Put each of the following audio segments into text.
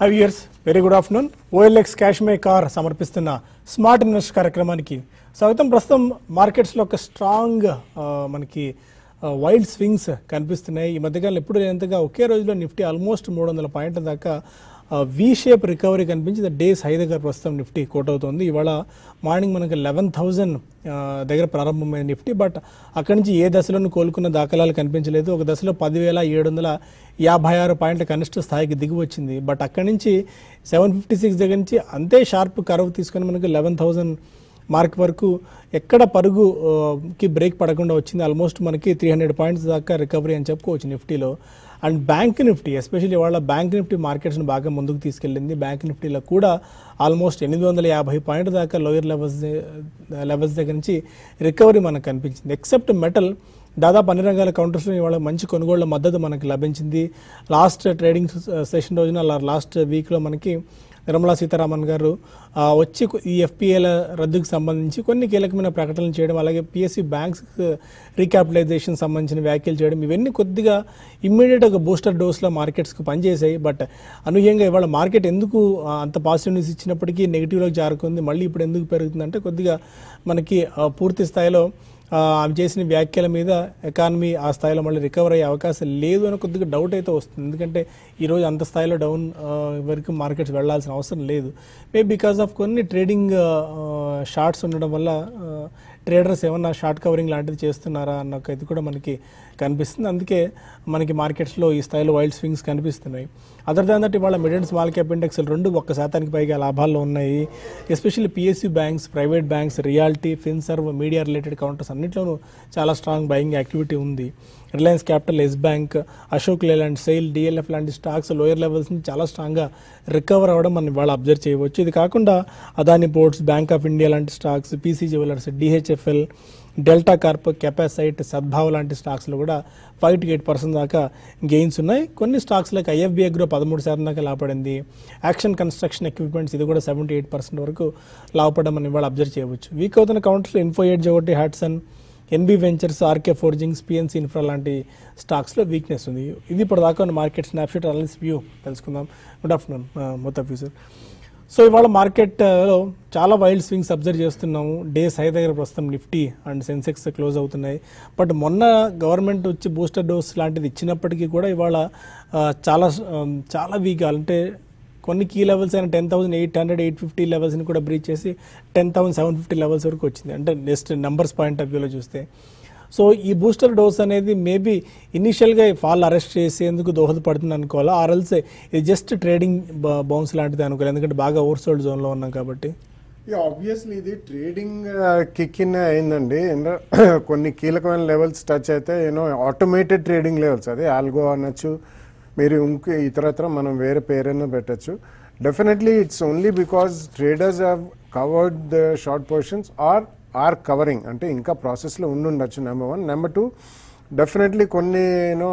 Hive years very good afternoon OLX cash my car సమర్పిస్తున్న smart invest కార్యక్రమానికి స్వాగతం ప్రస్తుతం మార్కెట్స్లో ఒక స్ట్రాంగ్ ఆ, మనకి వైల్డ్ స్వింగ్స్ కనిపిస్తున్నాయి ఈ మధ్యకాలంలో ఎప్పుడు లేనంతగా ఒకే రోజులో నిఫ్టీ ఆల్మోస్ట్ మూడు వందల పాయింట్ల దాకా వి షేప్ రికవరీ కనిపించి డేస్ హై దగ్గర ప్రస్తుతం నిఫ్టీ కోట్ అవుతుంది ఇవాళ మార్నింగ్ మనకి లెవెన్ థౌజండ్ దగ్గర ప్రారంభమైన నిఫ్టీ బట్ అక్కడి నుంచి ఏ దశలోనూ కోలుకున్న దాఖలాలు కనిపించలేదు ఒక దశలో పదివేల ఏడు వందల యాభై ఆరు పాయింట్ల కనిష్ట స్థాయికి దిగి వచ్చింది బట్ అక్కడి నుంచి సెవెన్ ఫిఫ్టీ సిక్స్ దగ్గర నుంచి అంతే షార్ప్ కర్వ్ తీసుకొని మనకి లెవెన్ థౌజండ్ మార్క్ వరకు ఎక్కడ పరుగు ఆ, కి బ్రేక్ పడకుండా వచ్చింది ఆల్మోస్ట్ మనకి త్రీ హండ్రెడ్ పాయింట్స్ దాకా రికవరీ అని చెప్పుకోవచ్చు నిఫ్టీలో అండ్ బ్యాంక్ నిఫ్టీ ఎస్పెషల్లీ వాళ్ళ బ్యాంక్ నిఫ్టీ మార్కెట్స్ని బాగా ముందుకు తీసుకెళ్ళింది బ్యాంక్ నిఫ్టీలో కూడా ఆల్మోస్ట్ ఎనిమిది వందల యాభై పాయింట్ దాకా లోయర్ లెవెల్స్ లెవెల్స్ దగ్గర నుంచి రికవరీ మనకు కనిపించింది ఎక్సెప్ట్ మెటల్ దాదాపు అన్ని రంగాల కౌంటర్స్లో ఇవాళ మంచి కొనుగోళ్ల మద్దతు మనకి లభించింది లాస్ట్ ట్రేడింగ్ సెషన్ రోజున లాస్ట్ వీక్లో మనకి నిర్మలా సీతారామన్ గారు ఆ, వచ్చి కొ- ఈ ఎఫ్పిఏల రద్దుకు సంబంధించి కొన్ని కీలకమైన ప్రకటనలు చేయడం అలాగే పిఎస్సి బ్యాంక్స్ రీక్యాపిటలైజేషన్ సంబంధించిన వ్యాఖ్యలు చేయడం ఇవన్నీ కొద్దిగా ఇమ్మీడియట్ ఒక బూస్టర్ డోస్లో మార్కెట్స్కి పనిచేసాయి బట్ అనూహ్యంగా ఇవాళ మార్కెట్ ఎందుకు ఆ, అంత పాజిటివ్ న్యూస్ ఇచ్చినప్పటికీ నెగిటివ్లోకి జారుకుంది మళ్ళీ ఇప్పుడు ఎందుకు పెరుగుతుందంటే కొద్దిగా మనకి ఆ, పూర్తి స్థాయిలో ఆ, ఆమె చేసిన వ్యాఖ్యల మీద ఎకానమీ ఆ స్థాయిలో మళ్ళీ రికవర్ అయ్యే అవకాశం లేదు అని కొద్దిగా డౌట్ అయితే వస్తుంది ఎందుకంటే ఈరోజు అంత స్థాయిలో డౌన్ వరకు మార్కెట్స్ వెళ్ళాల్సిన అవసరం లేదు మేబీ బికాస్ ఆఫ్ కొన్ని ట్రేడింగ్ షార్ట్స్ ఉండడం వల్ల ట్రేడర్స్ ఏమన్నా షార్ట్ కవరింగ్ లాంటిది చేస్తున్నారా అన్న ఒక ఇది కూడా మనకి కనిపిస్తుంది అందుకే మనకి మార్కెట్స్లో ఈ స్థాయిలో వైల్డ్ స్వింగ్స్ కనిపిస్తున్నాయి అదర్ దాన్ దట్ ఇవాళ mid and small cap index రెండు ఒక్క శాతానికి పైగా లాభాల్లో ఉన్నాయి especially PSU banks private banks reality Finserv media related counters అన్నింటిలోనూ చాలా స్ట్రాంగ్ బయింగ్ యాక్టివిటీ ఉంది Reliance Capital Yes Bank Ashok Leyland SAIL DLF లాంటి స్టాక్స్ లోయర్ లెవెల్స్ నుంచి చాలా స్ట్రాంగ్గా రికవర్ అవ్వడం మనం ఇవాళ అబ్జర్వ్ చేయవచ్చు ఇది కాకుండా Adani Ports Bank of India లాంటి stocks PC Jewellers DHFL Delta Corp Capacite Sadbhav లాంటి స్టాక్స్లో కూడా ఫైవ్ టు ఎయిట్ పర్సెంట్ దాకా గెయిన్స్ ఉన్నాయి కొన్ని స్టాక్స్ లైక్ ఐఎఫ్బి అగ్రో పదమూడు శాతం దాకా లాభపడింది యాక్షన్ కన్స్ట్రక్షన్ ఎక్విప్మెంట్స్ ఇది కూడా సెవెంటీ ఎయిట్ పర్సెంట్ వరకు లాభపడడం మనం ఇవాళ అబ్జర్వ్ చేయవచ్చు వీక్ అవుతున్న కౌంటర్స్లో ఇన్ఫో ఎయిట్ ఒకటి Hatsun NB Ventures RK Forgings PNC Infra లాంటి స్టాక్స్లో వీక్నెస్ ఉంది ఇది ఇప్పుడు దాకా ఉన్న మార్కెట్ స్నాప్షాట్ అనాలిసిస్ వ్యూ తెలుసుకుందాం గుడ్ ఆఫ్టర్నూన్ మొత్తం సార్ సో ఇవాళ మార్కెట్లో చాలా వైల్డ్ స్వింగ్స్ అబ్జర్వ్ చేస్తున్నాము డేస్ హై దగ్గర ప్రస్తుతం నిఫ్టీ అండ్ సెన్సెక్స్ క్లోజ్ అవుతున్నాయి బట్ మొన్న గవర్నమెంట్ వచ్చి బూస్టర్ డోస్ లాంటిది ఇచ్చినప్పటికీ కూడా ఇవాళ ఆ, చాలా ఆ, చాలా వీక్ అంటే కొన్ని కీ లెవెల్స్ అయిన ten thousand eight hundred eight fifty లెవెల్స్ని కూడా బ్రీచ్ చేసి ten thousand seven fifty levels వరకు వచ్చింది అంటే నెక్స్ట్ నెంబర్స్ పాయింట్ ఆఫ్ వ్యూలో చూస్తే సో ఈ బూస్టర్ డోస్ అనేది మేబీ ఇనిషియల్గా ఫాల్ అరెస్ట్ చేసేందుకు దోహదపడుతుంది అనుకోవాలా ఆర్ఎల్స్ ఇది జస్ట్ ట్రేడింగ్ బౌన్స్ లాంటిది అనుకోవాలి ఎందుకంటే బాగా ఓవర్సోల్డ్ జోన్లో ఉన్నాం కాబట్టి ఆబ్వియస్లీ ఇది ట్రేడింగ్ కిక్ ఇన్ అయిందండి ఏంటో కొన్ని కీలకమైన లెవెల్స్ టచ్ అయితే యూనో ఆటోమేటెడ్ ట్రేడింగ్ లెవెల్స్ అదే ఆల్గో అనొచ్చు మీరు ఇంక ఇతరత్ర మనం వేరే పేరైనా పెట్టచ్చు definitely it's only because traders have covered the short positions or or covering అంటే ఇంకా ప్రాసెస్లో ఉండుండొచ్చు number one number two definitely కొన్ని యూనో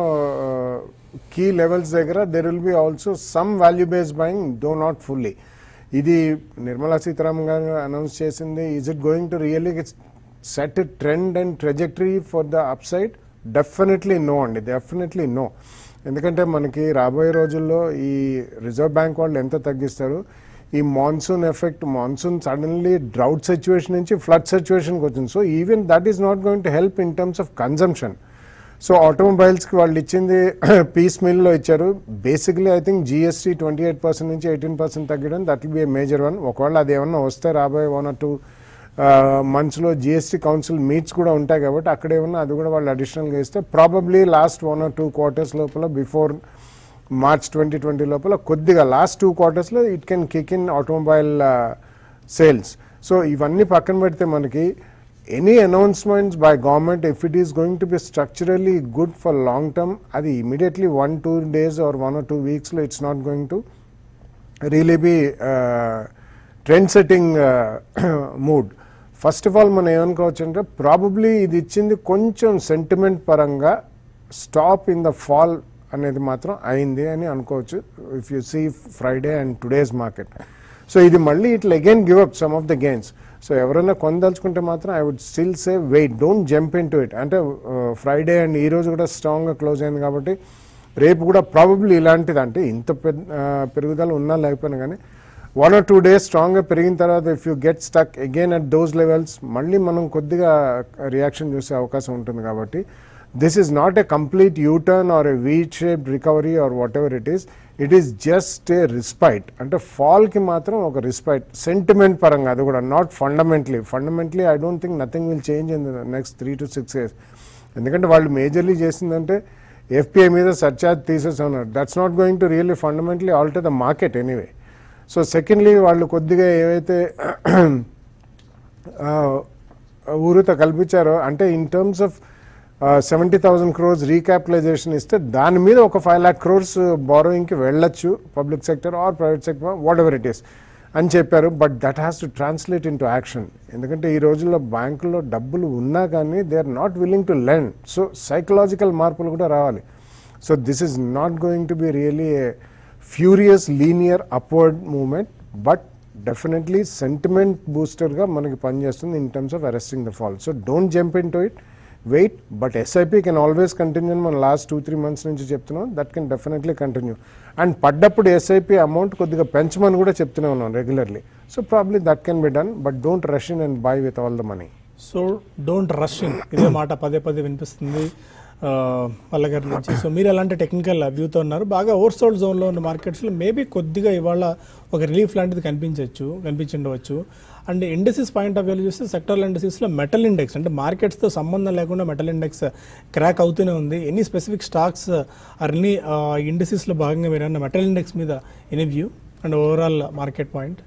కీ లెవెల్స్ దగ్గర there will be also some value based buying though not fully ఇది Nirmala Sitharaman garu announce చేసింది is it going to really set trend and trajectory for the upside definitely no అండి definitely no ఎందుకంటే మనకి రాబోయే రోజుల్లో ఈ reserve bank వాళ్ళు ఎంత తగ్గిస్తారు ఈ monsoon effect monsoon suddenly drought situation నుంచి ఫ్లడ్ సిచ్యువేషన్కి వచ్చింది so even that is not going to help in terms of consumption so ఆటోమొబైల్స్కి వాళ్ళు ఇచ్చింది పీస్ మిల్లో ఇచ్చారు basically I think GST twenty eight percent నుంచి ఎయిటీన్ పర్సెంట్ తగ్గడం that will be a major one ఒకవేళ అది ఏమన్నా వస్తే రాబోయే వన్ ఆర్ టూ మంత్స్లో జిఎస్టీ కౌన్సిల్ మీట్స్ కూడా ఉంటాయి కాబట్టి అక్కడ ఏమన్నా అది కూడా వాళ్ళు అడిషనల్గా ఇస్తే probably last one or two quarters లోపల బిఫోర్ మార్చ్ ట్వంటీ ట్వంటీ లోపల కొద్దిగా లాస్ట్ టూ క్వార్టర్స్లో it can kick in automobile sales so ఇవన్నీ పక్కన పెడితే మనకి any announcements by government if it is going to be structurally good for long term అది immediately one two days or one or two వీక్స్లో it's not going to really be trend setting mood first of all మనం ఏమనుకోవచ్చు అంటే probably ఇది ఇచ్చింది కొంచెం sentiment పరంగా stop in the fall అనేది మాత్రం అయింది అని అనుకోవచ్చు if you see Friday and today's market so ఇది మళ్ళీ ఇట్లా again give up some of the gains so ఎవరైనా కొనదలుచుకుంటే మాత్రం I would still say wait don't jump in to it అంటే ఫ్రైడే అండ్ ఈ రోజు కూడా స్ట్రాంగ్గా క్లోజ్ అయింది కాబట్టి రేపు కూడా ప్రాబబ్లీ ఇలాంటిది అంటే ఇంత పెద్ద ఆ, పెరుగుదల ఉన్నా లేకపోయినా కానీ వన్ ఆర్ టూ డేస్ స్ట్రాంగ్గా పెరిగిన తర్వాత if you get stuck again at those levels మళ్ళీ మనం కొద్దిగా రియాక్షన్ చూసే అవకాశం ఉంటుంది కాబట్టి this is not a complete U turn or a V shape recovery or whatever it is it is just a respite అంటే ఫాల్కి మాత్రం ఒక రిస్పైట్ సెంటిమెంట్ పరంగా అది కూడా not fundamentally fundamentally I don't think nothing will change in the next three to six years ఎందుకంటే వాళ్ళు majorly చేసిందంటే ఎఫ్పిఐ మీద సర్చార్జ్ తీసేస్తున్నారు that's not going to really fundamentally alter the market anyway so secondly వాళ్ళు కొద్దిగా ఏవైతే ఆ, ఊరితో కల్పించారో అంటే in terms of seventy thousand crores recapitalisation ఇస్తే దాని మీద ఒక ఫైవ్ ల్యాక్ క్రోర్స్ బారోయింగ్కి వెళ్ళొచ్చు public sector or private sector whatever it is అని చెప్పారు but that has to translate into action ఎందుకంటే ఈ రోజుల్లో బ్యాంకుల్లో డబ్బులు ఉన్నా కానీ they are not willing to lend so psychological మార్పులు కూడా రావాలి so this is not going to be really a furious linear upward movement but definitely sentiment బూస్టర్గా మనకి పనిచేస్తుంది in terms of arresting the fall so don't jump in to it wait but SIP can always continue మనం last two three months నుంచి చెప్తున్నాం that can definitely continue and పడ్డప్పుడు SIP amount కొద్దిగా పెంచమని కూడా చెప్తూనే ఉన్నాం regularly so probably that can be done but don't rush in and buy with all the money so don't rush in ఇదే మాట పదే పదే వినిపిస్తుంది ఆ, వాళ్ళ గారి నుంచి సో మీరు ఎలాంటి టెక్నికల్ వ్యూతో ఉన్నారు బాగా ఓవర్సోల్డ్ జోన్లో ఉన్న మార్కెట్స్లో మేబీ కొద్దిగా ఇవాళ ఒక రిలీఫ్ లాంటిది కనిపించవచ్చు కనిపించుండవచ్చు and industries point of view చూస్తే సెక్టరల్ ఇండస్ట్రీస్లో మెటల్ ఇండెక్స్ అంటే మార్కెట్స్తో సంబంధం లేకుండా మెటల్ ఇండెక్స్ క్రాక్ అవుతూనే ఉంది any specific stocks or any ఇండస్ట్రీస్లో భాగంగా మీరు అన్న మెటల్ ఇండెక్స్ మీద any view and overall market point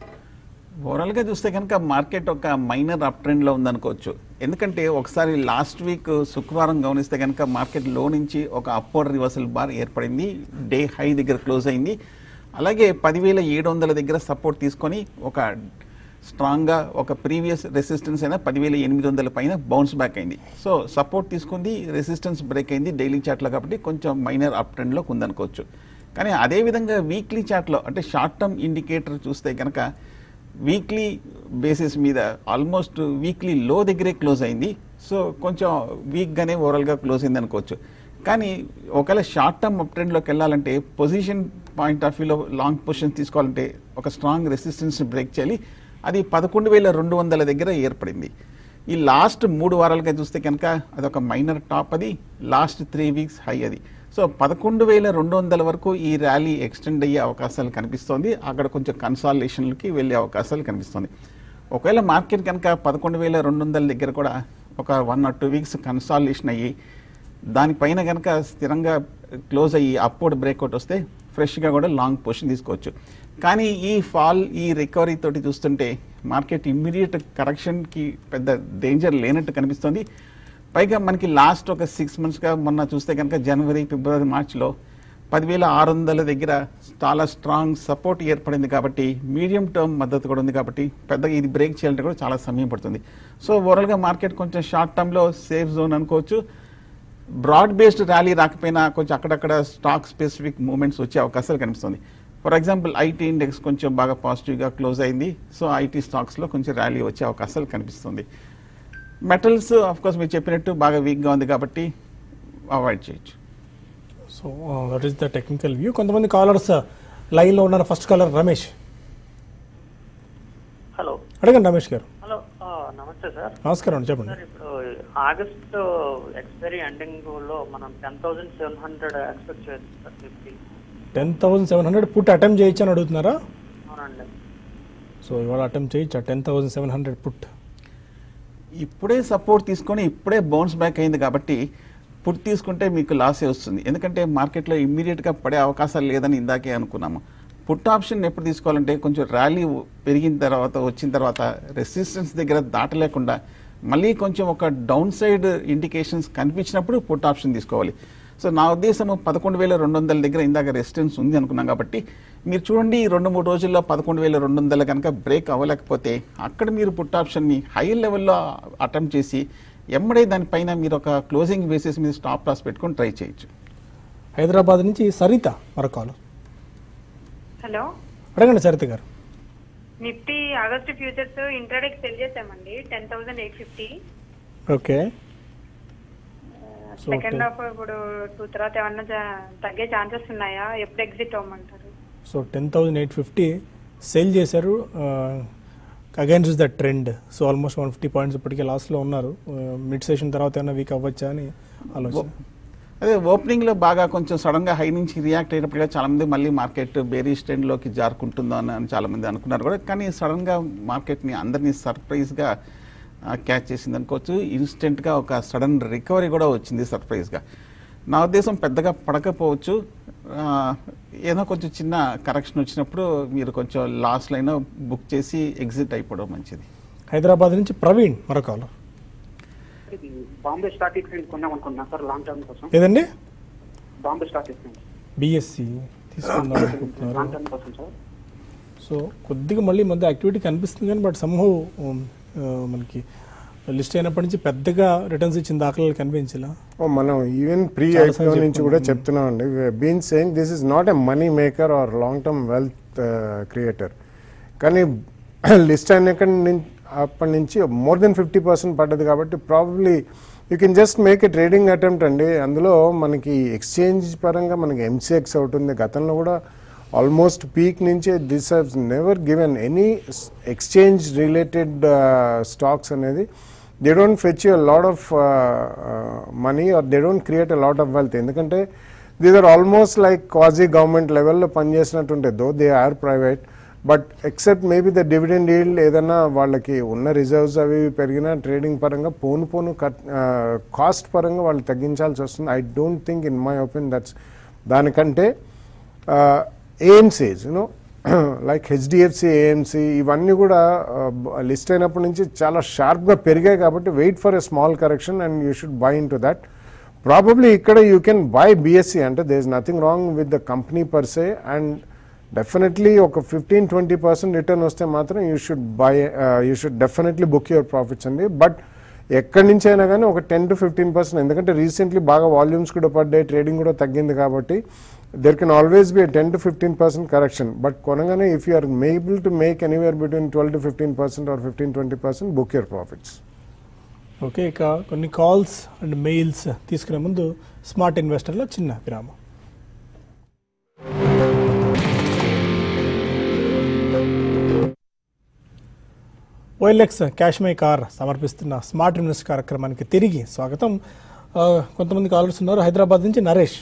ఓవరాల్గా చూస్తే కనుక మార్కెట్ ఒక మైనర్ అప్ ట్రెండ్లో ఉందనుకోవచ్చు ఎందుకంటే ఒకసారి లాస్ట్ వీక్ శుక్రవారం గమనిస్తే కనుక మార్కెట్ లో నుంచి ఒక అప్వర్డ్ రివర్సల్ బార్ ఏర్పడింది డే హై దగ్గర క్లోజ్ అయింది అలాగే పదివేల ఏడు వందల దగ్గర సపోర్ట్ తీసుకొని ఒక స్ట్రాంగ్గా ఒక ప్రీవియస్ రెసిస్టెన్స్ అయినా పదివేల ఎనిమిది వందల పైన బౌన్స్ బ్యాక్ అయింది సో సపోర్ట్ తీసుకుంది రెసిస్టెన్స్ బ్రేక్ అయింది డైలీ చార్ట్లో కాబట్టి కొంచెం మైనర్ అప్ ట్రెండ్లో ఉందనుకోవచ్చు కానీ అదేవిధంగా వీక్లీ చార్ట్లో అంటే షార్ట్ టర్మ్ ఇండికేటర్ చూస్తే కనుక వీక్లీ బేసిస్ మీద ఆల్మోస్ట్ వీక్లీ లో దగ్గరే క్లోజ్ అయింది సో కొంచెం వీక్గానే ఓవరాల్గా క్లోజ్ అయింది అనుకోవచ్చు కానీ ఒకవేళ షార్ట్ టర్మ్ అప్ ట్రెండ్లోకి వెళ్ళాలంటే పొజిషన్ పాయింట్ ఆఫ్ వ్యూలో లాంగ్ పొజిషన్ తీసుకోవాలంటే ఒక స్ట్రాంగ్ రెసిస్టెన్స్ బ్రేక్ చేయాలి అది పదకొండు వేల రెండు వందల దగ్గర ఏర్పడింది ఈ లాస్ట్ మూడు వారాలుగా చూస్తే కనుక అదొక మైనర్ టాప్ అది లాస్ట్ త్రీ వీక్స్ హై అది సో పదకొండు వేల రెండు వందల వరకు ఈ ర్యాలీ ఎక్స్టెండ్ అయ్యే అవకాశాలు కనిపిస్తోంది అక్కడ కొంచెం కన్సాలేషన్లకి వెళ్ళే అవకాశాలు కనిపిస్తుంది ఒకవేళ మార్కెట్ కనుక పదకొండు వేల రెండు వందల దగ్గర కూడా ఒక one or two weeks consolidation అయ్యి దానిపైన కనుక స్థిరంగా క్లోజ్ అయ్యి అప్వర్డ్ బ్రేక్అవుట్ వస్తే ఫ్రెష్గా కూడా లాంగ్ పొజిషన్ తీసుకోవచ్చు కానీ ఈ ఫాల్ ఈ రికవరీ తోటి చూస్తుంటే మార్కెట్ ఇమ్మీడియట్ కరెక్షన్కి పెద్ద డేంజర్ లేనట్టు కనిపిస్తుంది పైగా మనకి లాస్ట్ ఒక సిక్స్ మంత్స్గా మొన్న చూస్తే కనుక జనవరి ఫిబ్రవరి మార్చ్లో పదివేల ఆరు వందల దగ్గర చాలా స్ట్రాంగ్ సపోర్ట్ ఏర్పడింది కాబట్టి మీడియం టర్మ్ మద్దతు కూడా ఉంది కాబట్టి పెద్దగా ఇది బ్రేక్ చేయాలంటే కూడా చాలా సమయం పడుతుంది సో ఓవరాల్గా మార్కెట్ కొంచెం షార్ట్ టర్మ్లో సేఫ్ జోన్ అనుకోవచ్చు బ్రాడ్ బేస్డ్ ర్యాలీ రాకపోయినా కొంచెం అక్కడక్కడ స్టాక్ స్పెసిఫిక్ మూమెంట్స్ వచ్చే అవకాశాలు కనిపిస్తుంది ఫర్ ఎగ్జాంపుల్ ఐటీ ఇండెక్స్ కొంచెం బాగా పాజిటివ్గా క్లోజ్ అయింది సో ఐటీ స్టాక్స్లో కొంచెం ర్యాలీ వచ్చే అవకాశాలు కనిపిస్తుంది మెటల్స్ కోర్స్ మీరు చెప్పినట్టు బాగా వీక్గా ఉంది కాబట్టి అవాయిడ్ చేయొచ్చు so that is the technical view కొంతమంది కాలర్స్ లైన్లో ఉన్నారు ఫస్ట్ కాలర్ రమేష్ హలో అడగండి రమేష్ గారు హలో ఆ, నమస్తే సార్ నమస్కారం అండి చెప్పండి సార్ ఇప్పుడు ఆగస్ట్ ఎక్స్పైరీ ఎండింగ్ లో మనం ten thousand seven hundred expect చేయొచ్చు sir fifty ten thousand seven hundred put attempt చేయొచ్చు అని అడుగుతున్నారా అవునండి సో ఇవాళ అటెంప్ట్ చేయొచ్చా ten thousand seven hundred put ఇప్పుడే సపోర్ట్ తీసుకొని ఇప్పుడే బౌన్స్ బ్యాక్ అయింది కాబట్టి పుట్ తీసుకుంటే మీకు లాసే వస్తుంది ఎందుకంటే మార్కెట్లో ఇమ్మీడియట్గా పడే అవకాశాలు లేదని ఇందాకే అనుకున్నాము పుట్ ఆప్షన్ ఎప్పుడు తీసుకోవాలంటే కొంచెం ర్యాలీ పెరిగిన తర్వాత వచ్చిన తర్వాత రెసిస్టెన్స్ దగ్గర దాటలేకుండా మళ్ళీ కొంచెం ఒక డౌన్ సైడ్ ఇండికేషన్స్ కనిపించినప్పుడు పుట్ ఆప్షన్ తీసుకోవాలి సో నా ఉద్దేశము పదకొండు వేల రెండు వందల దగ్గర ఇందాక రెసిస్టెన్స్ ఉంది అనుకున్నాం కాబట్టి మీరు చూడండి ఈ రెండు మూడు రోజుల్లో పదకొండు వేల రెండు వందల కనుక బ్రేక్ అవ్వలేకపోతే అక్కడ మీరు పుట్ ఆప్షన్ని హై లెవెల్లో అటెంప్ట్ చేసి ఎమ్మడే దానిపైన మీరు ఒక క్లోజింగ్ బేసిస్ మీద స్టాప్ లాస్ పెట్టుకొని ట్రై చేయొచ్చు హైదరాబాద్ నుంచి సరిత మరో కాల్ హలో అడగండి Saritha garu Nifty August futures ఇంట్రాడేకి సెల్ చేసామండి ten thousand eight fifty okay So, second ten- half ఇప్పుడు టూ తర్వాత ఏమన్నా జా- తగ్గే ఛాన్సెస్ ఉన్నాయా ఎప్పుడు ఎగ్జిట్ అవ్వమంటారు so ten thousand eight fifty sell చేశారు against the trend so almost one fifty points ఇప్పటికే లాస్ట్లో ఉన్నారు మిడ్ సెషన్ తర్వాత ఏమైనా వీక్ అవ్వచ్చా అని ఆలోచన అదే ఓపెనింగ్ లో బాగా కొంచెం సడన్ గా హై నుంచి రియాక్ట్ అయినప్పుడు చాలా మంది మళ్ళీ మార్కెట్ బేరీ స్టెండ్ లోకి జారుకుంటుందో అని అని చాలా మంది అనుకున్నారు కూడా కానీ సడన్ గా మార్కెట్ ని అందరినీ సర్ప్రైజ్ గా క్యాచ్ చేసింది అనుకోవచ్చు ఇన్స్టెంట్ గా ఒక సడన్ రికవరీ కూడా వచ్చింది సర్ప్రైజ్ గా నా ఉద్దేశం పెద్దగా పడకపోవచ్చు ఆ, ఏదో కొంచెం చిన్న కరెక్షన్ వచ్చినప్పుడు మీరు కొంచెం లాస్ లైన్ బుక్ చేసి ఎగ్జిట్ అయిపోవడం మంచిది హైదరాబాద్ నుంచి ప్రవీణ్ మరో కాలర్ ఇది బాంబే స్టాక్ ఎక్స్చేంజ్ కొందాం అనుకుంటున్నా సార్ లాంగ్ టర్మ్ కోసం ఏదండి బాంబే స్టాక్ ఎక్స్చేంజ్ బిఎస్సి తీసుకుందాం అనుకుంటున్నారు లాంగ్ టర్మ్ కోసం సార్ సో కొద్దిగా మళ్ళీ మధ్య యాక్టివిటీ కనిపిస్తుంది కానీ బట్ సమ్హౌ మనకి లిస్ట్ అయినప్పటి నుంచి పెద్దగా రిటర్న్స్ ఇచ్చిన దాఖలాలు కనిపించలా ఓ, మనం ఈవెన్ ప్రీ చాలా ఐపీఓ సార్లు నుంచి కూడా చెప్పుకున్నాం. చెప్తున్నాం అండి been saying this is not a money maker or long term wealth creator కానీ లిస్ట్ అయిన అప్పటి నుంచి మోర్ దెన్ ఫిఫ్టీ పర్సెంట్ పడ్డది కాబట్టి probably you can just make a trading attempt అండి అందులో మనకి ఎక్స్చేంజ్ పరంగా మనకి ఎంసీఎక్స్ అవుతుంది గతంలో కూడా ఆల్మోస్ట్ పీక్ నుంచే this has never given any exchange related stocks అనేది they don't fetch you lot of money or they don't create a lot of wealth ఎందుకంటే these are almost like quasi government లెవెల్లో పనిచేసినట్టుంటే though they are private but except maybe the dividend yield ఏదైనా వాళ్ళకి ఉన్న reserves అవి ఇవి పెరిగినా trading పరంగా పోను పోను కట్ కాస్ట్ పరంగా వాళ్ళు తగ్గించాల్సి వస్తుంది I don't think in my opinion that's దానికంటే AMCs you know like HDFC AMC ఇవన్నీ కూడా లిస్ట్ అయినప్పటి నుంచి చాలా షార్ప్గా పెరిగాయి కాబట్టి wait for a small correction and you should buy into that probably ఇక్కడ యూ కెన్ బై బిఎస్సి అంటే they is nothing wrong with the company per se and definitely ఒక ఫిఫ్టీన్ ట్వంటీ పర్సెంట్ రిటర్న్ వస్తే మాత్రం you should buy you should definitely book your profits అండి but ఎక్కడి నుంచి అయినా కానీ ఒక టెన్ టు ఫిఫ్టీన్ పర్సెంట్ ఎందుకంటే రీసెంట్లీ బాగా వాల్యూమ్స్ కూడా పడ్డాయి ట్రేడింగ్ కూడా తగ్గింది కాబట్టి there can always be ten to fifteen percent correction but కొనగానే if you are able to make anywhere between twelve to fifteen percent or fifteen twenty percent book your profits okay ఇక కొన్ని calls and mails తీసుకునే ముందు smart ఇన్వెస్టర్లో చిన్న విరామం OLX cash my car సమర్పిస్తున్న smart invest కార్యక్రమానికి తిరిగి స్వాగతం ఆ, కొంతమంది కాలర్స్ ఉన్నారు హైదరాబాద్ నుంచి నరేష్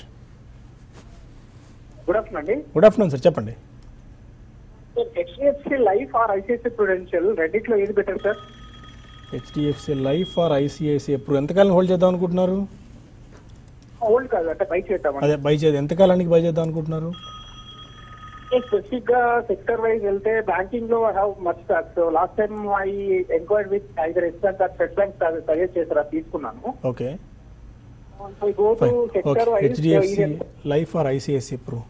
గుడ్ ఆఫ్టర్నూన్ అండి గుడ్ ఆఫ్టర్నూన్ సార్ చెప్పండి HDFC Life or ICICI Prudential రెండిట్లో ఏది better sir HDFC Life or ICICI ఎప్పుడు ఎంతకాలం హోల్డ్ చేద్దాం అనుకుంటున్నారు ఓల్డ్ కాదు అంటే బై చేద్దామండి అదే బై చేద్దాం ఎంతకాలానికి బై చేద్దాం అనుకుంటున్నారు స్పెసిఫిక్ గా సెక్టర్ వైజ్ వెళ్తే బ్యాంకింగ్ లో have much stock so last time I enquired with either Yes Bank or Fed Bank suggest చేశారు అది తీసుకున్నాను okay I go to fine okay sector wise HDFC Life or ICICI ఎప్పుడు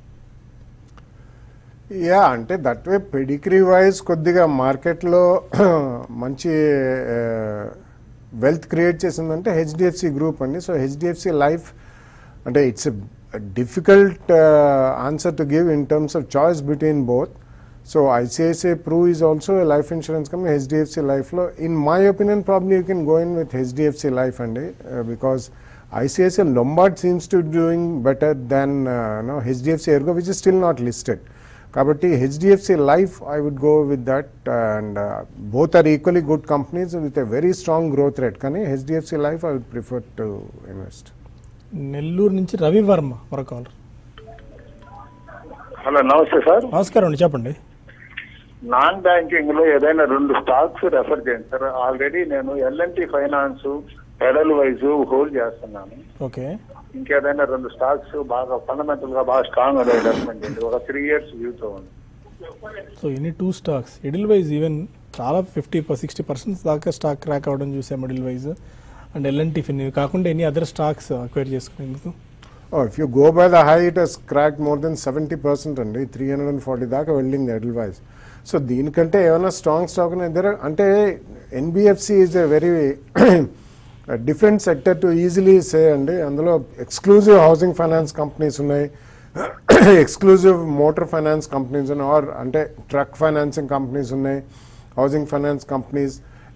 yeah అంటే that way pedigree wise కొద్దిగా మార్కెట్లో మంచి wealth create చేసిందంటే HDFC group అండి సో హెచ్డిఎఫ్సి లైఫ్ అంటే it's difficult answer to give in terms of choice between both so ICICI Pru is also life insurance company HDFC లైఫ్లో in my opinion probably you can go in with HDFC Life అండి because ICICI Lombard seems to doing better than no HDFC Ergo which is still not listed కాబట్టి HDFC Life I would go with that and both are equally good companies with a very strong growth rate కానీ HDFC Life I would prefer to invest Nellore నుంచి రవి వర్మ మరో caller hello నమస్తే sir నమస్కారం అండి చెప్పండి non banking లో ఏదైనా రెండు స్టాక్స్ రెఫర్ చేయండి సార్ ఆల్రెడీ నేను L&T Finance Federal wise hold చేస్తున్నాను ఓకే ఇంకేదైనా రెండు స్టాక్స్ బాగా ఫండమెంటల్ గా బాగా స్ట్రాంగ్ అదే ఇన్వెస్ట్మెంట్ చేయండి ఒక త్రీ ఇయర్స్ వ్యూతో ఉంది so any two stocks Edelweiss even చాలా ఫిఫ్టీ సిక్స్టీ పర్సెంట్ దాకా స్టాక్ క్రాక్ అవ్వడం చూసాం Edelweiss and L&T Fin ఇవి కాకుండా ఎనీ అదర్ స్టాక్స్ అక్వైర్ చేసుకునేందుకు if you go by the high it has crack more than seventy percent అండి three hundred and forty దాకా వెళ్ళింది ఎడిల్ wise so దీనికంటే ఏమైనా స్ట్రాంగ్ స్టాక్ దగ్గర అంటే NBFC is a very different sector to easily say అండి అందులో ఎక్స్క్లూజివ్ హౌసింగ్ ఫైనాన్స్ కంపెనీస్ ఉన్నాయి ఎక్స్క్లూజివ్ మోటార్ ఫైనాన్స్ కంపెనీస్ ఉన్నాయి ఆర్ అంటే ట్రక్ ఫైనాన్సింగ్ కంపెనీస్ ఉన్నాయి హౌసింగ్ ఫైనాన్స్ కంపెనీస్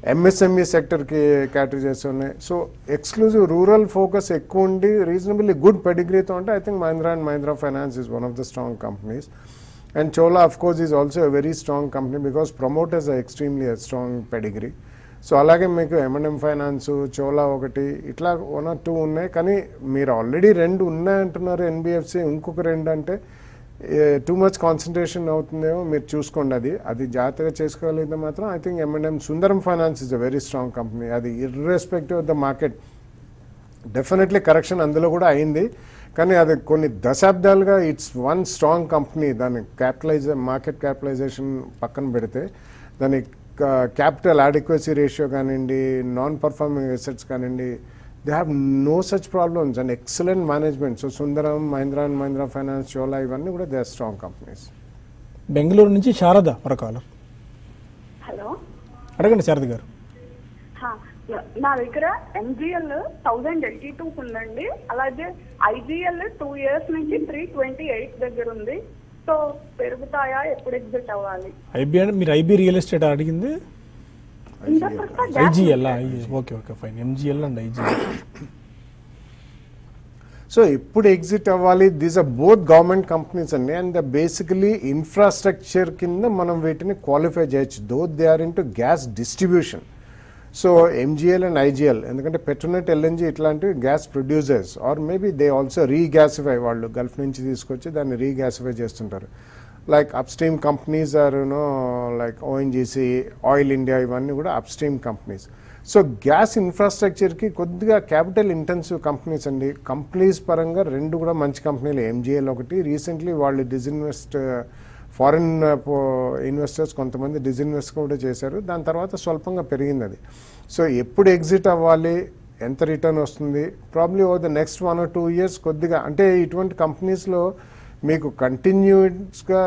ఎంఎస్ఎంఈ సెక్టర్కి క్యాటర్ చేసి ఉన్నాయి సో ఎక్స్క్లూజివ్ రూరల్ ఫోకస్ ఎక్కువ ఉండి రీజనబుల్లీ గుడ్ పెడిగ్రీతో ఉంటే I think Mahindra and Mahindra Finance is one of the strong companies and Chola of course is also a very strong company because promoters extremely strong pedigree so అలాగే మీకు M&M finance Chola ఒకటి ఇట్లా one or two ఉన్నాయి కానీ మీరు already రెండు ఉన్నాయంటున్నారు NBFC ఇంకొక రెండు అంటే టూ మచ్ కాన్సన్ట్రేషన్ అవుతుందేమో మీరు చూసుకోండి అది అది జాగ్రత్తగా చేసుకోగలిగితే మాత్రం I think M&M Sundaram Finance is a very strong company అది irrespective of the market definitely correction అందులో కూడా అయింది కానీ అది కొన్ని దశాబ్దాలుగా ఇట్స్ వన్ స్ట్రాంగ్ కంపెనీ దాని క్యాపిటలైజ్ మార్కెట్ క్యాపిటలైజేషన్ పక్కన పెడితే దాని క్యాపిటల్ అడిక్వసీ రేషియో కానివ్వండి నాన్ పర్ఫార్మింగ్ ఎసెట్స్ కానివ్వండి they have no such problems and excellent management so Sundaram Mahindra and Mahindra Finance Chola ఇవన్నీ కూడా they are strong companies Bengaluru నుంచి శారద మరొక హలో అడగండి శారద గారు హా, నా దగ్గర ఎంజిఎల్ థౌజండ్ ఎయిటీ టూ ఉందండి అలాగే ఐజిఎల్ టూ ఇయర్స్ నుంచి త్రీ ట్వంటీ ఎయిట్ దగ్గర ఉంది సో పెరుగుతాయా ఎప్పుడు ఎగ్జిట్ అవ్వాలి ఐబీ అంటే మీరు ఐబీ రియల్ ఎస్టేట్ అడిగింది ఇంతకొస్తా IGL okay okay fine MGL and IGL so ఎప్పుడు ఎగ్జిట్ అవ్వాలి these are both government companies అండి అండ్ బేసికలీ ఇన్ఫ్రాస్ట్రక్చర్ కింద మనం వీటిని క్వాలిఫై చేయొచ్చు though they are in to gas distribution so MGL and IGL ఎందుకంటే పెట్రోనెట్ ఎల్ఎన్జీ ఇట్లాంటివి gas producers are maybe they also regasify వాళ్ళు గల్ఫ్ నుంచి తీసుకొచ్చి దాన్ని రీగ్యాసిఫై చేస్తుంటారు like upstream companies are you know like ONGC Oil India ఇవన్నీ కూడా upstream companies so gas ఇన్ఫ్రాస్ట్రక్చర్కి కొద్దిగా క్యాపిటల్ ఇంటెన్సివ్ కంపెనీస్ అండి కంపెనీస్ పరంగా రెండు కూడా మంచి కంపెనీలు ఎంజిఎల్ ఒకటి రీసెంట్లీ వాళ్ళు డిజిన్వెస్ట్ ఫారిన్ ఇన్వెస్టర్స్ కొంతమంది డిజిన్వెస్ట్ కూడా చేశారు దాని తర్వాత స్వల్పంగా పెరిగింది అది సో ఎప్పుడు ఎగ్జిట్ అవ్వాలి ఎంత రిటర్న్ వస్తుంది probably over the next one or two years కొద్దిగా అంటే ఇటువంటి కంపెనీస్లో మీకు కంటిన్యూస్గా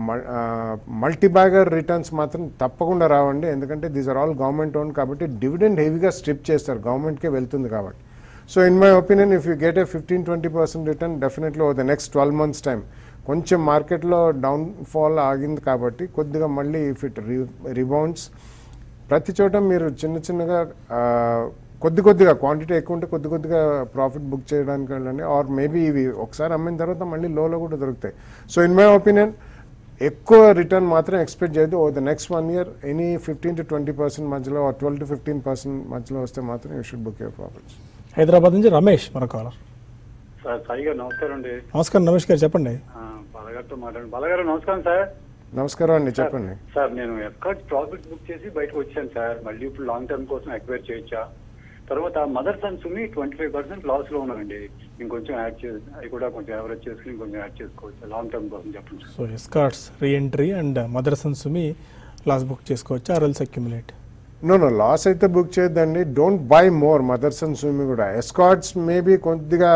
మల్టీ బ్యాగర్ రిటర్న్స్ మాత్రం తప్పకుండా రావండి ఎందుకంటే these are all government own కాబట్టి డివిడెండ్ హెవీగా స్ట్రిప్ చేస్తారు గవర్నమెంట్కే వెళ్తుంది కాబట్టి so in my opinion if you get a fifteen twenty percent return definitely over the next twelve months time కొంచెం మార్కెట్లో డౌన్ ఫాల్ ఆగింది కాబట్టి కొద్దిగా మళ్ళీ ఇఫ్ ఇట్ రిబౌండ్స్ ప్రతి చోట మీరు చిన్న చిన్నగా ఆ, కొద్ది కొద్దిగా క్వాంటిటీ ఎక్కువ ఉంటే కొద్ది కొద్దిగా ప్రాఫిట్ బుక్ చేయడానికి వెళ్ళండి ఆర్ మేబీ ఇవి ఒకసారి అమ్మిన తర్వాత మళ్ళీ లోలో కూడా దొరుకుతాయి సో ఇన్ మై ఒపీనియన్ ఎక్కువ రిటర్న్ మాత్రం ఎక్స్పెక్ట్ చేయదు ఓ the next one year any fifteen to twenty percent మధ్యలో ట్వెల్వ్ టు ఫిఫ్టీన్ పర్సెంట్ మధ్యలో వస్తే మాత్రం you should book your profits Hyderabad నుంచి రమేష్ మరొక సార్ సాయి గారు నమస్కారం అండి నమస్కారం రమేష్ గారు చెప్పండి ఆ, బాలగారితో మాట్లాడండి బాలగారు నమస్కారం సార్ నమస్కారం అండి చెప్పండి సార్ నేను ఎఫ్కార్డ్ ప్రాఫిట్ బుక్ చేసి బయటకు వచ్చాను సార్ మళ్ళీ ఇప్పుడు లాంగ్ టర్మ్ కోసం ఎక్వైర్ చేయొచ్చా తర్వాత మదర్ సన్స్ ని ట్వంటీ ఫైవ్ పర్సెంట్ లాస్ లో ఉన్నానండి ఇంకొంచెం యాడ్ చేసి అవి కూడా కొంచెం యావరేజ్ చేసుకుని ఇంకొంచెం యాడ్ చేసుకోవచ్చు లాంగ్ టర్మ్ కోసం చెప్పండి sir so Escorts reentry and Motherson Sumi loss book చేసుకోవచ్చు ఆర్ఎల్స్ అక్యుములేట్ నో నో లాస్ అయితే బుక్ చేయొద్దండి don't buy more Mothers and Sumi కూడా ఎస్కాట్స్ మేబీ కొద్దిగా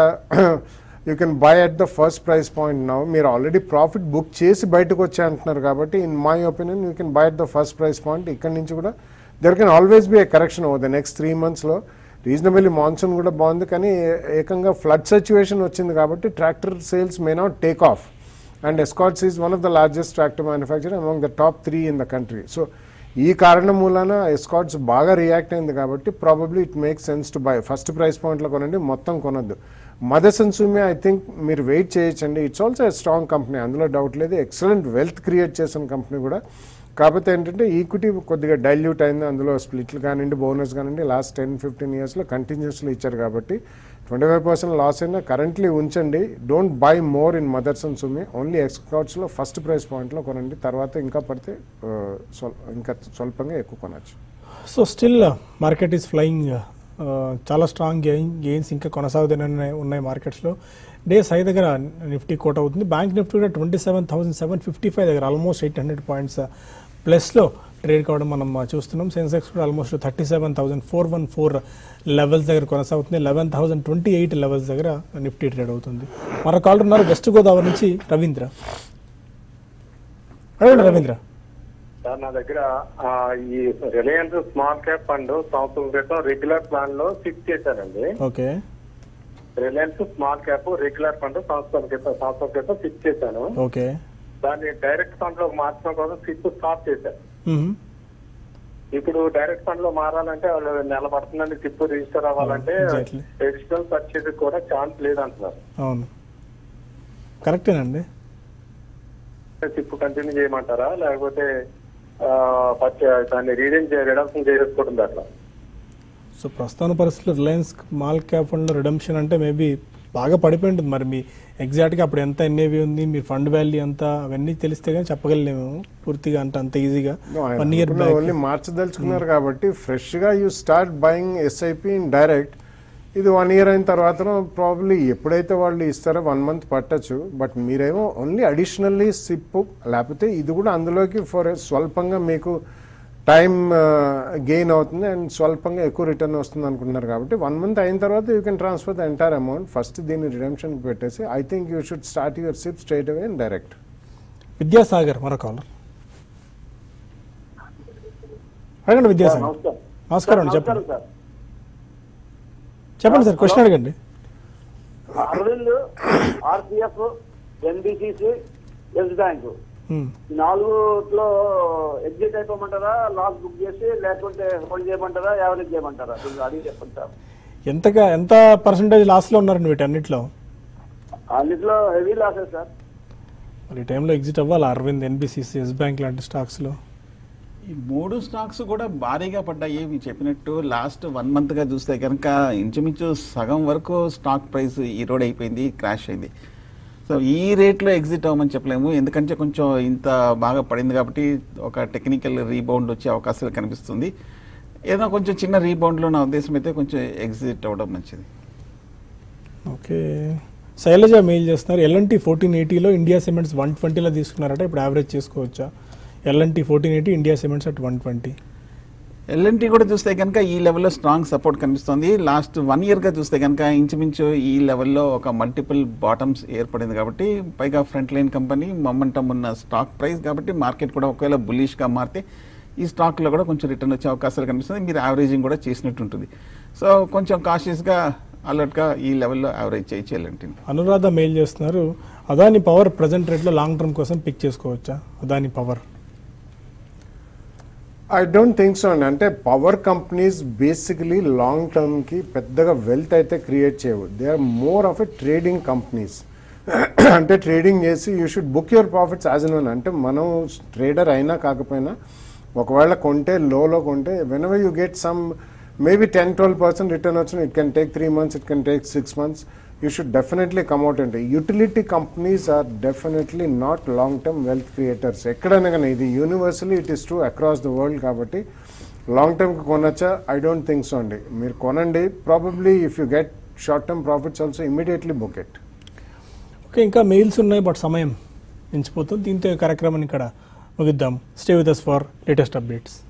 you can buy at the first price point now మీరు already profit book చేసి బయటకు వచ్చే అంటున్నారు కాబట్టి in my opinion you can buy at the first price point ఇక్కడ నుంచి కూడా there can always be a correction over the next three మంత్స్లో రీజనబుల్లీ మాన్సూన్ కూడా బాగుంది కానీ ఏ- ఏకంగా ఫ్లడ్ సిచ్యువేషన్ వచ్చింది కాబట్టి tractor sales may not take off and Escorts is one of the largest tractor manufacture among the top three in the country so ఈ కారణం మూలాన ఎస్కాట్స్ బాగా రియాక్ట్ అయింది కాబట్టి probably it make sense to buy first price పాయింట్లో కొనండి మొత్తం కొనొద్దు Mothers and Sumi I think మీరు వెయిట్ చేయొచ్చండి ఇట్స్ ఆల్సో స్ట్రాంగ్ కంపెనీ అందులో డౌట్ లేదు ఎక్సలెంట్ వెల్త్ క్రియేట్ చేసిన కంపెనీ కూడా కాకపోతే ఏంటంటే ఈక్విటీ కొద్దిగా డైల్యూట్ అయింది అందులో స్ప్లిట్లు కానివ్వండి బోనస్ కానివ్వండి లాస్ట్ టెన్ ఫిఫ్టీన్ ఇయర్స్లో కంటిన్యూస్లో ఇచ్చారు కాబట్టి ట్వంటీ ఫైవ్ పర్సెంట్ లాస్ అయినా కరెంట్లీ ఉంచండి don't buy more in Mothers and Sumi only ఎక్స్కాట్స్లో ఫస్ట్ ప్రైస్ పాయింట్లో కొనండి తర్వాత ఇంకా పడితే ఆ, స్వల్ ఇంకా స్వల్పంగా ఎక్కువ కొనచ్చు so still market is flying చాలా స్ట్రాంగ్ గెయిన్ గెయిన్స్ ఇంకా కొనసాగుతూనే ఉన్నాయి ఉన్నాయి మార్కెట్స్లో డేస్ హై దగ్గర నిఫ్టీ కోట్ అవుతుంది బ్యాంక్ నిఫ్టీ కూడా twenty seven thousand seven fifty five దగ్గర ఆల్మోస్ట్ ఎయిట్ హండ్రెడ్ పాయింట్స్ ప్లస్లో ట్రేడ్ కావడం మనం uh, చూస్తున్నాం సెన్సెక్స్ కూడా almost thirty seven thousand four one four levels దగ్గర కొనసాగుతుంది eleven thousand twenty eight levels దగ్గర నిఫ్టీ ట్రేడ్ అవుతుంది మరో కాల్ ఉన్నారు వెస్ట్ గోదావరి నుంచి రవీంద్ర అడగండి రవీంద్ర సార్ నా దగ్గర ఆ, ఈ రిలయన్స్ స్మాల్ క్యాప్ ఫండ్ సంవత్సరం క్రితం రెగ్యులర్ ప్లాన్ లో ఫిక్స్ చేశారండి okay Reliance small cap regular fund సంవత్సరం క్రితం సంవత్సరం క్రితం ఫిక్స్ చేశాను ఓకే దాన్ని డైరెక్ట్ ఫండ్ లో మార్చడం కోసం ఫిక్స్ స్టాప్ చేశాను ఇప్పుడు డైరెక్ట్ ఫండ్ లో మారాలంటే వాళ్ళు నెల పడుతుందండి తిప్పు రిజిస్టర్ అవ్వాలంటే exactly. ఎక్స్టర్నల్ పర్చేజ్ కూడా ఛాన్స్ లేదంటున్నారు అవును కరెక్టేనండి తిప్పు కంటిన్యూ చేయమంటారా లేకపోతే ఆ, పర్చే- దాన్ని రీడింగ్ రిడక్షన్ చేసుకోవడం అట్లా సో ప్రస్తుతాన పరిస్థితుల్లో రిలయన్స్ స్మాల్ క్యాప్ ఫండ్లో రిడమ్షన్ అంటే మేబీ బాగా పడిపోయి ఉంటుంది మరి మీ ఎగ్జాక్ట్గా అప్పుడు ఎంత ఎన్ఏవి ఉంది మీ ఫండ్ వాల్యూ ఎంత అవన్నీ తెలిస్తే కానీ చెప్పగలేము పూర్తిగా అంటే అంత ఈజీగా వన్ ఇయర్ బ్యాక్ ఓన్లీ మార్చదలుచుకున్నారు కాబట్టి ఫ్రెష్ గా you start buying SIP in direct ఇది వన్ ఇయర్ అయిన తర్వాత ప్రాబ్లీ ఎప్పుడైతే వాళ్ళు ఇస్తారో వన్ మంత్ పట్టచ్చు బట్ మీరేమో ఓన్లీ అడిషనల్లీ సిప్ లేకపోతే ఇది కూడా అందులోకి ఫర్ స్వల్పంగా మీకు టైం గెయిన్ అవుతుంది అండ్ స్వల్పంగా ఎక్కువ రిటర్న్ వస్తుంది అనుకుంటున్నారు కాబట్టి వన్ మంత్ అయిన తర్వాత you can transfer the entire amount first దీన్ని రిడమ్షన్ పెట్టేసి I think you should start your SIP straight away and direct Vidyasagar మరో కాలర్ అడగండి విద్యాసాగర్ నమస్కారం అండి చెప్పండి సార్ చెప్పండి సార్ క్వశ్చన్ అడగండి Arvind RPF NBCC Yes Bank Hmm. ఈ నాలుగులో ఎగ్జిట్ అయిపోమంటారా లాస్ బుక్ చేసి లేకుంటే హోల్డ్ చేయమంటారా యావరేజ్ చేయమంటారా కొంచెం అడిగి చెప్పండి సార్ ఎంతగా ఎంత పర్సంటేజ్ లాస్లో ఉన్నారండి వీటన్నిటిలో అన్నిట్లో హెవీ లాసెస్ సార్ మరి ఈ టైంలో ఎగ్జిట్ అవ్వాలి అరవింద్ ఎన్బిసిసి ఎస్ బ్యాంక్ లాంటి స్టాక్స్లో ఈ మూడు స్టాక్స్ కూడా భారీగా పడ్డాయి మీరు చెప్పినట్టు లాస్ట్ వన్ మంత్గా చూస్తే కనుక ఇంచుమించు సగం వరకు స్టాక్ ప్రైస్ ఈరోడ్ అయిపోయింది క్రాష్ అయింది సో ఈ రేట్లో ఎగ్జిట్ అవ్వమని చెప్పలేము ఎందుకంటే కొంచెం ఇంత బాగా పడింది కాబట్టి ఒక టెక్నికల్ రీబౌండ్ వచ్చే అవకాశాలు కనిపిస్తుంది ఏదైనా కొంచెం చిన్న రీబౌండ్లో నా ఉద్దేశం అయితే కొంచెం ఎగ్జిట్ అవ్వడం మంచిది ఓకే శైలజ మెయిల్ చేస్తున్నారు ఎల్ఎన్టీ ఫోర్టీన్ ఎయిటీలో ఇండియా సిమెంట్స్ వన్ ట్వంటీలో తీసుకున్నారట ఇప్పుడు యావరేజ్ చేసుకోవచ్చా L&T fourteen eighty India Cements at one twenty L&T కూడా చూస్తే కనుక ఈ లెవెల్లో స్ట్రాంగ్ సపోర్ట్ కనిపిస్తుంది లాస్ట్ వన్ ఇయర్గా చూస్తే కనుక ఇంచుమించు ఈ లెవెల్లో ఒక మల్టిపుల్ బాటమ్స్ ఏర్పడింది కాబట్టి పైగా ఫ్రంట్ లైన్ కంపెనీ మొమెంటం ఉన్న స్టాక్ ప్రైస్ కాబట్టి మార్కెట్ కూడా ఒకవేళ బులిష్గా మారితే ఈ స్టాక్లో కూడా కొంచెం రిటర్న్ వచ్చే అవకాశాలు కనిపిస్తుంది మీరు యావరేజింగ్ కూడా చేసినట్టు ఉంటుంది సో కొంచెం కాషియస్గా అలర్ట్గా ఈ లెవెల్లో యావరేజ్ చేయొచ్చు ఎల్ఎన్టీ అనురాధ మెయిల్ చేస్తున్నారు అదాని పవర్ ప్రజెంట్ రేట్లో లాంగ్ టర్మ్ కోసం పిక్ చేసుకోవచ్చా Adani power I don't think so అండి అంటే పవర్ కంపెనీస్ బేసికలీ లాంగ్ టర్మ్కి పెద్దగా వెల్త్ అయితే క్రియేట్ చేయవు they are more of a trading companies అంటే ట్రేడింగ్ చేసి you should book your profits as and when అంటే మనం ట్రేడర్ అయినా కాకపోయినా ఒకవేళ కొంటే లోలో కొంటే whenever you get some maybe ten twelve percent return వచ్చిన it can take three months it can take six months you should definitely come out అంటే utility companies are definitely not long term wealth creators ఎక్కడైనా కానీ ఇది universally it is true across the world కాబట్టి long టర్మ్కి కొనొచ్చా I don't think so అండి మీరు కొనండి probably if you get short term profits also immediately book it okay ఇంకా మెయిల్స్ ఉన్నాయి బట్ సమయం మించిపోతుంది దీంతో ఈ కార్యక్రమాన్ని ఇక్కడ ముగిద్దాం stay with us for latest updates